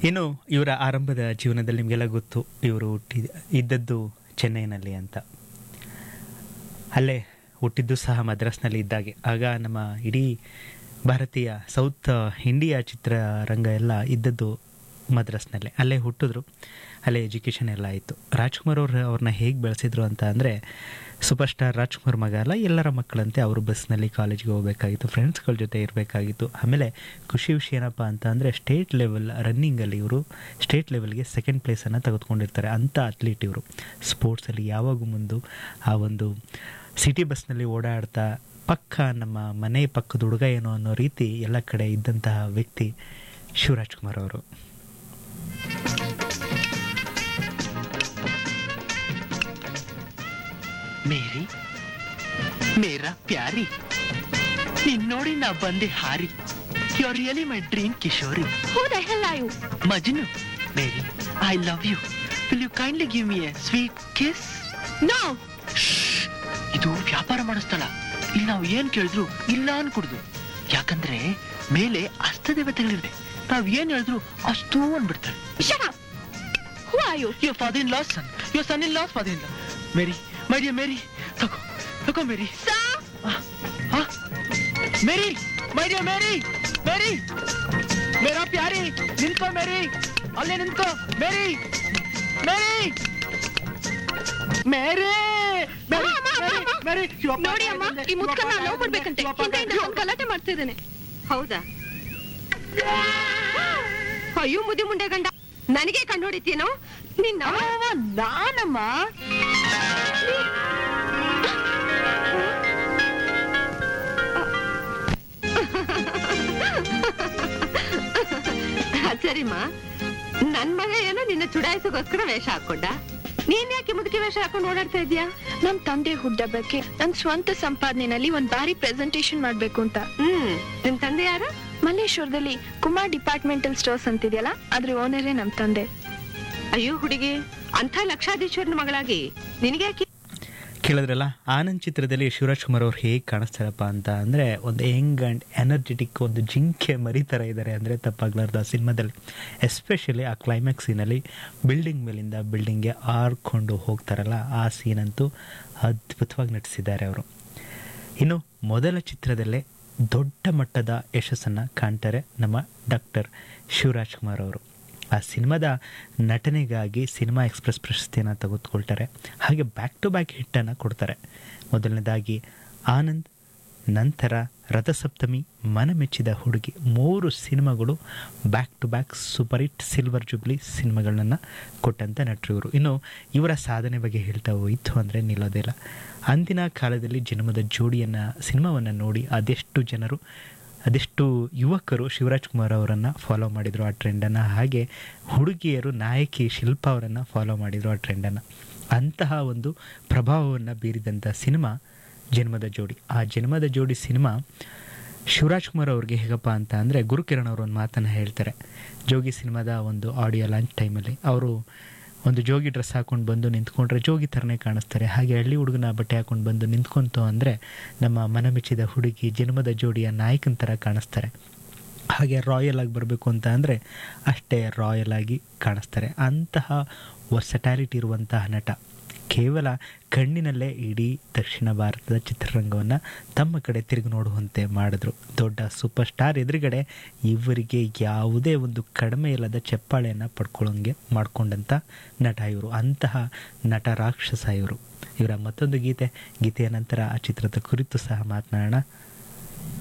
ಇನ್ನು ಇವರ ಆರಂಭದ ಜೀವನದಲ್ಲಿ ನಿಮಗೆಲ್ಲ ಗೊತ್ತು ಇವರು ಹುಟ್ಟಿ ಇದ್ದದ್ದು ಚೆನ್ನೈನಲ್ಲಿ ಅಂತ ಅಲ್ಲೇ ಹುಟ್ಟಿದ್ದು ಸಹ ಮದ್ರಾಸ್ನಲ್ಲಿ ಇದ್ದಾಗೆ ಆಗ ನಮ್ಮ ಇಡೀ ಭಾರತೀಯ ಸೌತ್ ಇಂಡಿಯಾ ಚಿತ್ರರಂಗ ಎಲ್ಲ ಇದ್ದದ್ದು ಮದ್ರಾಸ್ನಲ್ಲೇ ಅಲ್ಲೇ ಹುಟ್ಟಿದ್ರು ಅಲ್ಲೇ ಎಜುಕೇಷನ್ ಎಲ್ಲ ಆಯಿತು ರಾಜ್ಕುಮಾರ್ ಅವ್ರು ಅವ್ರನ್ನ ಹೇಗೆ ಬೆಳೆಸಿದ್ರು ಅಂತ ಅಂದರೆ ಸೂಪರ್ ಸ್ಟಾರ್ ರಾಜ್ಕುಮಾರ್ ಮಗ ಅಲ್ಲ ಎಲ್ಲರ ಮಕ್ಕಳಂತೆ ಅವರು ಬಸ್ನಲ್ಲಿ ಕಾಲೇಜ್ಗೆ ಹೋಗಬೇಕಾಗಿತ್ತು ಫ್ರೆಂಡ್ಸ್ಗಳ ಜೊತೆ ಇರಬೇಕಾಗಿತ್ತು ಆಮೇಲೆ ಖುಷಿ ವಿಷಯ ಏನಪ್ಪ ಅಂತ ಅಂದರೆ ಸ್ಟೇಟ್ ಲೆವೆಲ್ ರನ್ನಿಂಗಲ್ಲಿ ಇವರು ಸ್ಟೇಟ್ ಲೆವೆಲ್ಗೆ ಸೆಕೆಂಡ್ ಪ್ಲೇಸನ್ನು ತೆಗೆದುಕೊಂಡಿರ್ತಾರೆ ಅಂಥ ಅಥ್ಲೀಟ್ ಇವರು ಸ್ಪೋರ್ಟ್ಸಲ್ಲಿ ಯಾವಾಗೂ ಮುಂದು ಆ ಒಂದು ಸಿಟಿ ಬಸ್ನಲ್ಲಿ ಓಡಾಡ್ತಾ ಪಕ್ಕ ನಮ್ಮ ಮನೆ ಪಕ್ಕದ ಹುಡುಗ ಏನೋ ಅನ್ನೋ ರೀತಿ ಎಲ್ಲ ಕಡೆ ಇದ್ದಂತಹ ವ್ಯಕ್ತಿ ಶಿವರಾಜ್ ಕುಮಾರ್ ಅವರು ಮೇರಿ ಮೇರಾ ಪ್ಯಾರಿ ನಿನ್ ನೋಡಿ ನಾ ಬಂದೆ ಹಾರಿ you really my dream Kishori Who the hell are you? Majnu Mary I love you will you kindly give me a sweet kiss No! ಇದು ವ್ಯಾಪಾರ ಮಾಡೋ ಸ್ಥಳ ಇಲ್ಲಿ ನಾವು ಏನ್ ಕೇಳಿದ್ರು ಇಲ್ಲ ಅನ್ಕೊಡುದು ಯಾಕಂದ್ರೆ ಮೇಲೆ ಅಸ್ತದೇವತೆಗಳಿವೆ ನಾವ್ ಏನ್ ಹೇಳಿದ್ರು ಅಷ್ಟು ಅನ್ಬಿಡ್ತಾರೆ Shut up! Who are you? Your father-in-law's son. Your son-in-law's father-in-law. Mary, my dear Mary. ತಗೋ ತಗೋ ಮೇರಿ Sir! ಮೇರಿ ಮೈ ಡಿಯರ್ ಮೇರಿ ಮೇರಿ ಮೇರಾ ಪ್ಯಾರಿ ನಿಂತ್ಕೋ ಮೇರಿ ಅಲ್ಲೇ ನಿಂತ್ಕೋ ಮೇರಿ ಮೇರಿ ಮೇರಿ ಮೇರಿ ಅಮ್ಮ, ಅಮ್ಮ, ಮೇರಿ, ಅಮ್ಮ. ಮೇರಿ ಶಿವಪ್ಪ ನೋಡಿ ಅಮ್ಮ ಈ ಮುದ್ಕನ್ನ ಲವ್ ಮಾಡ್ಬೇಕಂತೆ ಶಿವಪ್ಪ ಹಿಂದೆಯಿಂದ ನಾನ್ ಗಲಾಟೆ ಮಾಡ್ತಿದ್ದೇನೆ ಹೌದಾ ಅಯ್ಯೋ ಮುದಿ ಮುಂಡೆ ಗಂಡ ನನಗೆ ಕಂಡು ಹೊಡಿತೀನೋ ನಿನ್ನ ನಾನಮ್ಮ ಸರಿಮಾ ನನ್ ಮಗ ಏನೋ ನಿನ್ನ ಚುಡಾಯಿಸೋಗೋಸ್ಕರ ವೇಷ ಹಾಕೊಂಡ ನೀನ್ ಯಾಕೆ ಮುದುಕಿ ವೇಷ ಹಾಕೊಂಡು ಓಡಾಡ್ತಾ ಇದ್ಯಾ ನಮ್ ತಂದೆ ಹುಟ್ಟಬ್ಬಕ್ಕೆ ನನ್ ಸ್ವಂತ ಸಂಪಾದನೆನಲ್ಲಿ ಒಂದ್ ಬಾರಿ ಪ್ರೆಸೆಂಟೇಶನ್ ಮಾಡ್ಬೇಕು ಅಂತ ಹ್ಮ್ ನಿಮ್ ತಂದೆ ಯಾರು ಮಲ್ಲೇಶ್ವರದಲ್ಲಿ ಕುಮಾರ್ ಡಿಪಾರ್ಟ್ಮೆಂಟಲ್ ಸ್ಟೋರ್ಸ್ ಅಂತಿದೆಯಲ್ಲ ಅದ್ರ ಓನರೇ ನಮ್ ತಂದೆ ಅಯ್ಯೋ ಹುಡುಗಿ ಅಂಥ ಲಕ್ಷಾಧೀಶ್ವರನ ಮಗಳಾಗಿ ನಿನಗೆ ಯಾಕೆ ಕೇಳಿದ್ರಲ್ಲ ಆನಂದ್ ಚಿತ್ರದಲ್ಲಿ ಶಿವರಾಜ್ ಕುಮಾರ್ ಅವ್ರು ಹೇಗೆ ಕಾಣಿಸ್ತಾರಪ್ಪ ಅಂತ ಅಂದರೆ ಒಂದು ಯಂಗ್ ಆ್ಯಂಡ್ ಎನರ್ಜೆಟಿಕ್ ಒಂದು ಜಿಂಕೆ ಮರಿ ಥರ ಇದ್ದಾರೆ ಅಂದರೆ ತಪ್ಪಾಗ್ಲಾರ್ದು ಆ ಸಿನಿಮಾದಲ್ಲಿ ಎಸ್ಪೆಷಲಿ ಆ ಕ್ಲೈಮ್ಯಾಕ್ಸ್ ಸೀನಲ್ಲಿ ಬಿಲ್ಡಿಂಗ್ ಮೇಲಿಂದ ಬಿಲ್ಡಿಂಗ್ಗೆ ಆರ್ಕೊಂಡು ಹೋಗ್ತಾರಲ್ಲ ಆ ಸೀನಂತೂ ಅದ್ಭುತವಾಗಿ ನಟಿಸಿದ್ದಾರೆ ಅವರು ಇನ್ನು ಮೊದಲ ಚಿತ್ರದಲ್ಲೇ ದೊಡ್ಡ ಮಟ್ಟದ ಯಶಸ್ಸನ್ನು ಕಾಣ್ತಾರೆ ನಮ್ಮ ಡಾಕ್ಟರ್ ಶಿವರಾಜ್ ಕುಮಾರ್ ಅವರು ಆ ಸಿನಿಮಾದ ನಟನೆಗಾಗಿ ಸಿನಿಮಾ ಎಕ್ಸ್ಪ್ರೆಸ್ ಪ್ರಶಸ್ತಿಯನ್ನು ತೆಗೆದುಕೊಳ್ತಾರೆ ಹಾಗೆ ಬ್ಯಾಕ್ ಟು ಬ್ಯಾಕ್ ಹಿಟ್ಟನ್ನು ಕೊಡ್ತಾರೆ ಮೊದಲನೇದಾಗಿ ಆನಂದ್ ನಂತರ ರಥಸಪ್ತಮಿ ಮನಮೆಚ್ಚಿದ ಹುಡುಗಿ ಮೂರು ಸಿನಿಮಾಗಳು back to back super hit silver jubilee ಸಿನಿಮಾಗಳನ್ನ ಕೊಟ್ಟಂಥ ನಟರು ಇವರು ಇನ್ನು ಇವರ ಸಾಧನೆ ಬಗ್ಗೆ ಹೇಳ್ತಾ ಹೋಯಿತು ಅಂದರೆ ನಿಲ್ಲೋದಿಲ್ಲ ಅಂದಿನ ಕಾಲದಲ್ಲಿ ಜನ್ಮದ ಜೋಡಿಯನ್ನು ಸಿನಿಮಾವನ್ನು ನೋಡಿ ಅದೆಷ್ಟು ಜನರು ಅದೆಷ್ಟು ಯುವಕರು ಶಿವರಾಜ್ ಕುಮಾರ್ ಅವರನ್ನು ಫಾಲೋ ಮಾಡಿದರು ಆ ಟ್ರೆಂಡನ್ನು ಹಾಗೆ ಹುಡುಗಿಯರು ನಾಯಕಿ ಶಿಲ್ಪಾ ಅವರನ್ನು ಫಾಲೋ ಮಾಡಿದರು ಆ ಟ್ರೆಂಡನ್ನು ಅಂತಹ ಒಂದು ಪ್ರಭಾವವನ್ನು ಬೀರಿದಂಥ ಸಿನಿಮಾ ಜನ್ಮದ ಜೋಡಿ ಆ ಜನ್ಮದ ಜೋಡಿ ಸಿನಿಮಾ ಶಿವರಾಜ್ ಕುಮಾರ್ ಅವ್ರಿಗೆ ಹೇಗಪ್ಪ ಅಂತ ಅಂದರೆ ಗುರುಕಿರಣ್ ಅವರು ಒಂದು ಮಾತನ್ನು ಹೇಳ್ತಾರೆ ಜೋಗಿ ಸಿನಿಮಾದ ಒಂದು ಆಡಿಯೋ ಲಾಂಚ್ ಟೈಮಲ್ಲಿ ಅವರು ಒಂದು ಜೋಗಿ ಡ್ರೆಸ್ ಹಾಕೊಂಡು ಬಂದು ನಿಂತ್ಕೊಂಡ್ರೆ ಜೋಗಿ ಥರನೇ ಕಾಣಿಸ್ತಾರೆ ಹಾಗೆ ಹಳ್ಳಿ ಹುಡುಗನ ಬಟ್ಟೆ ಹಾಕೊಂಡು ಬಂದು ನಿಂತ್ಕೊಂತು ಅಂದರೆ ನಮ್ಮ ಮನಮೆಚ್ಚಿದ ಹುಡುಗಿ ಜನ್ಮದ ಜೋಡಿಯ ನಾಯಕನ ಥರ ಕಾಣಿಸ್ತಾರೆ ಹಾಗೆ ರಾಯಲ್ ಆಗಿ ಬರಬೇಕು ಅಂತ ಅಂದರೆ ಅಷ್ಟೇ ರಾಯಲ್ ಆಗಿ ಕಾಣಿಸ್ತಾರೆ ಅಂತಹ ವರ್ಸಟ್ಯಾಲಿಟಿ ಇರುವಂತಹ ನಟ ಕೇವಲ ಕಣ್ಣಿನಲ್ಲೇ ಇಡೀ ದಕ್ಷಿಣ ಭಾರತದ ಚಿತ್ರರಂಗವನ್ನು ತಮ್ಮ ಕಡೆ ತಿರುಗಿ ನೋಡುವಂತೆ ಮಾಡಿದ್ರು ದೊಡ್ಡ ಸೂಪರ್ ಸ್ಟಾರ್ ಎದುರುಗಡೆ ಇವರಿಗೆ ಯಾವುದೇ ಒಂದು ಕಡಿಮೆ ಇಲ್ಲದ ಚಪ್ಪಾಳೆಯನ್ನು ಪಡ್ಕೊಳ್ಳೋಂಗೆ ಮಾಡಿಕೊಂಡಂಥ ನಟ ಇವರು ಅಂತಹ ನಟ ರಾಕ್ಷಸ ಇವರು ಇವರ ಮತ್ತೊಂದು ಗೀತೆ ಗೀತೆಯ ನಂತರ ಆ ಚಿತ್ರದ ಕುರಿತು ಸಹ ಮಾತನಾಡೋಣ